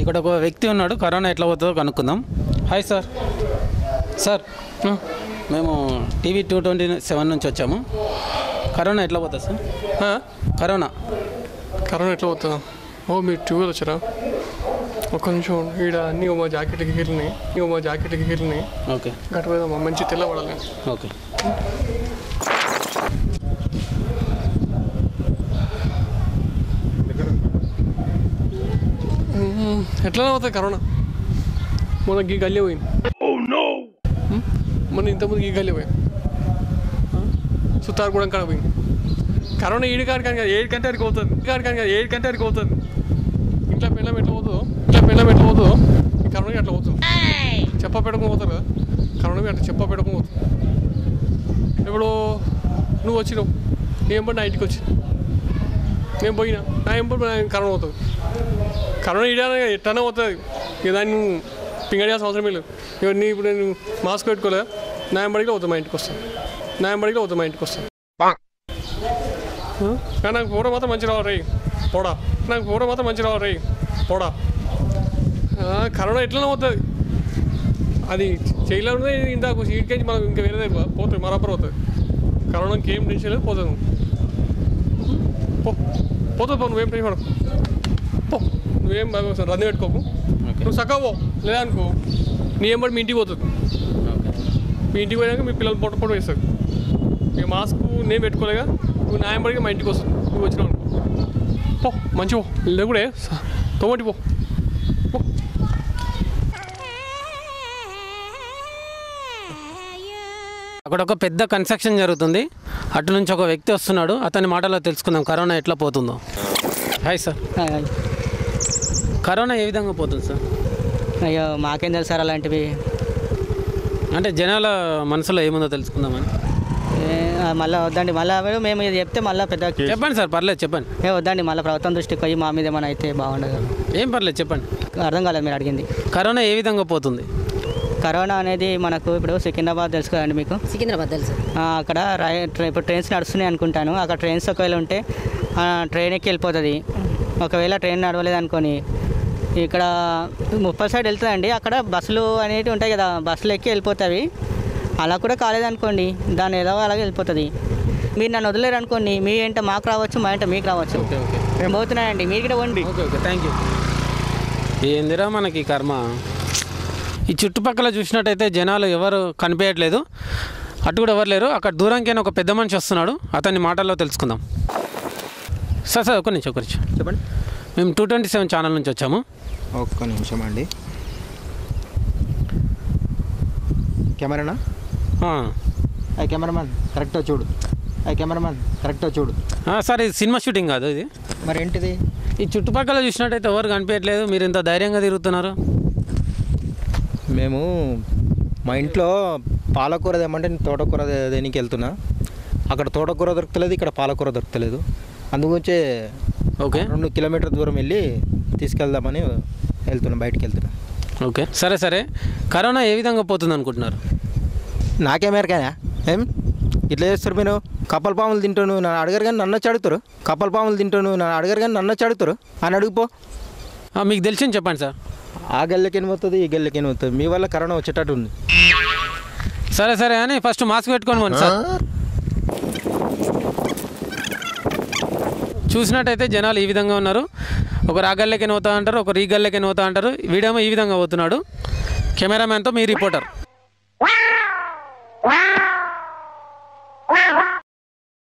ఇక్కడ ఒక వ్యక్తి ఉన్నాడు కరోనా ఎట్లా పోతుందో కనుక్కుందాం హాయ్ సార్ సార్ మేము టీవీ టూ ట్వంటీ సెవెన్ నుంచి వచ్చాము కరోనా ఎట్లా పోతుంది సార్ ఆ? కరోనా కరోనా ఎట్లా పోతుందా ఓ మీరు టూవీలు వచ్చారా ఒక్క నిమిషం ఈడ అన్నీ ఓ మా జాకెట్కి గిరినాయి ఓ మా జాకెట్కి గిరినాయి ఓకే గట్ట పోదామా మంచి తెల్లబడాలి ఓకే ఎట్లా అవుతుంది కరోనా మొన్న గీ గల్లే పోయింది ఉం? మొన్న ఇంతకుముందు గీ గల్లే పోయింది సుత్తారు కూడా కాడ పోయింది కరోనా ఏడు కాడు కానీ ఏడు కంటే అడిగి అవుతుంది కాడు కానీ ఏడు కంటే అడిగి అవుతుంది ఇంట్లో పెళ్ళం ఎట్లా పోతుందో ఇంట్లో పెళ్ళం ఎట్లా పోతుందో ఈ కరోనా ఎట్లా పోతుంది చెప్ప పెడకుండా పోతారు కదా కరోనా అట్లా చెప్ప పెడకుండా పోతుంది ఇప్పుడు నువ్వు వచ్చినావు నేను పడి నా ఇంటికి వచ్చి నేను పోయినా నా ఏం పడి కరోనా పోతుంది కరోనా ఇడానే ఎట్టనే పోతుంది ఇక దాన్ని నువ్వు పింగడియాల్సిన అవసరం లేదు ఇక నీ ఇప్పుడు నేను మాస్క్ పెట్టుకోలే నా ఎంబడికి అవుతుంది మా ఇంటికి వస్తాను నా ఎంబడికి అవుతుంది మా ఇంటికి వస్తాను కానీ నాకు ఫోటో మాత్రం మంచి రావాలి రే పోడా నాకు ఫోటో మాత్రం మంచి రావాలి రే పోడా ఆ, కరోనా ఎట్లనే పోతుంది అది చేయలో ఉన్నది ఇందాక సీట్కేసి మనం ఇంకా వేరే దగ్గర పోతుంది మరొకరు పోతుంది కరోనాకి ఏం టెన్షన్ లేదు పోతుంది నువ్వు. పో పోతుంది పో నువ్వేం టెన్షన్ పడకు పో నువ్వేం రన్ను పెట్టుకోకు ఓకే నువ్వు సక్క పో లేదనుకో నీ ఏం పడి మీ ఇంటికి పోతుంది ఓకే మీ ఇంటికి పోయాక మీ పిల్లలు పొట్ట పొట్ట వేస్తారు ఇక మాస్క్ నేను పెట్టుకోలేగా నువ్వు నా ఎంబడికి మా ఇంటికి వస్తుంది నువ్వు వచ్చినావు అనుకో పో మంచి పో లేకుడే తోమటి పో పో అక్కడ ఒక పెద్ద కన్స్ట్రక్షన్ జరుగుతుంది అటు నుంచి ఒక వ్యక్తి వస్తున్నాడు అతని మాటలో తెలుసుకుందాం కరోనా ఎట్లా పోతుందో హాయ్ సార్ కరోనా ఏ విధంగా పోతుంది సార్ అయ్యో మాకేం తెలుసు సార్ అలాంటివి అంటే జనాల మనసులో ఏముందో తెలుసుకుందామని ఏ, ఆ, మళ్ళా వద్దండి మళ్ళీ మేము ఇది చెప్తే మళ్ళీ పెద్ద చెప్పండి సార్ పర్లేదు చెప్పండి ఏ వద్దండి మళ్ళీ ప్రభుత్వం దృష్టికి పోయి మా మీద ఏమైనా అయితే బాగుండదు ఏం పర్లేదు చెప్పండి అర్థం కాలేదు మీరు అడిగింది కరోనా ఏ విధంగా పోతుంది కరోనా అనేది మనకు ఇప్పుడు సికింద్రాబాద్ తెలుసు కదండి మీకు సికింద్రాబాద్ తెలుసు ఆ, అక్కడ రై ట్రై- ఇప్పుడు ట్రైన్స్ నడుస్తున్నాయి అనుకుంటాను అక్కడ ట్రైన్స్ ఒకవేళ ఉంటే ఆ, ట్రైన్ ఎక్కి వెళ్ళిపోతుంది ఒకవేళ ట్రైన్ నడవలేదు అనుకొని ఇక్కడ ముప్పై సైడ్ వెళ్తుందండి అక్కడ బస్సులు అనేవి ఉంటాయి కదా బస్సులు ఎక్కి వెళ్ళిపోతాయి అలా కూడా కాలేదనుకోండి దాన్ని ఏదో అలాగే వెళ్ళిపోతుంది మీరు నన్ను వదిలేరు అనుకోండి మీ ఏంట మాకు రావచ్చు మా ఏంట మీకు రావచ్చు ఓకే ఓకే మేము పోతున్నానండి మీరు కూడా వండి ఓకే ఓకే థ్యాంక్ యూ ఏందిరా మనకి కర్మ ఈ చుట్టుపక్కల చూసినట్టయితే జనాలు ఎవరు కనిపించట్లేదు అటు కూడా ఎవరు లేరు అక్కడ దూరంకైనా ఒక పెద్ద మనిషి వస్తున్నాడు అతని మాటల్లో తెలుసుకుందాం సార్ సార్ ఒక నిమిషం ఒక నిమిషం చెప్పండి మేము టూ ట్వంటీ సెవెన్ ఛానల్ నుంచి వచ్చాము ఒక్క నిమిషం అండి కెమెరానా ఆ. అయ్యి కెమెరామ్యాన్ కరెక్ట్గా చూడు అయ్యి కెమెరామ్యాన్ కరెక్ట్గా చూడు ఆ, సార్ ఇది సినిమా షూటింగ్ కాదు ఇది మరి ఏంటిది ఈ చుట్టుపక్కల చూసినట్టయితే ఎవరు కనిపించట్లేదు మీరు ఇంత ధైర్యంగా తిరుగుతున్నారు మేము మా ఇంట్లో పాలకూర తెమ్మంటే నేను తోటకూర దే- దేనికి వెళ్తున్నా అక్కడ తోటకూర దొరకలేదు ఇక్కడ పాలకూర దొరకలేదు అందుగురించే ఓకే రెండు కిలోమీటర్ దూరం వెళ్ళి తీసుకెళ్దామని వెళ్తున్నా బయటికి వెళ్తున్నా ఓకే సరే సరే కరోనా ఏ విధంగా పోతుంది అనుకుంటున్నారు నాకేమేరకానా ఏం ఇట్లా చేస్తారు మీరు కప్పల పాములు తింటాను నన్ను అడగరు కానీ నన్ను వచ్చి అడుగుతారు కప్పల పాములు తింటాను నన్ను అడగరు కానీ నన్ను వచ్చి అడుగుతారు అని అడుగుపో ఆ, మీకు తెలిసింది చెప్పండి సార్ ఆ గల్లకి ఏమవుతుంది ఈ గల్లకి ఏమవుతుంది మీ వల్ల కరోనా వచ్చేటట్టు ఉంది సరే సరే అని ఫస్ట్ మాస్క్ పెట్టుకొని పోండి సార్ చూసినట్టయితే జనాలు ఈ విధంగా ఉన్నారు ఒకరు ఆ గల్లెకి పోతా అంటారు ఒకరు ఈ గల్లెకి పోతా అంటారు వీడేమో ఈ విధంగా పోతున్నాడు కెమెరామ్యాన్తో మీ రిపోర్టర్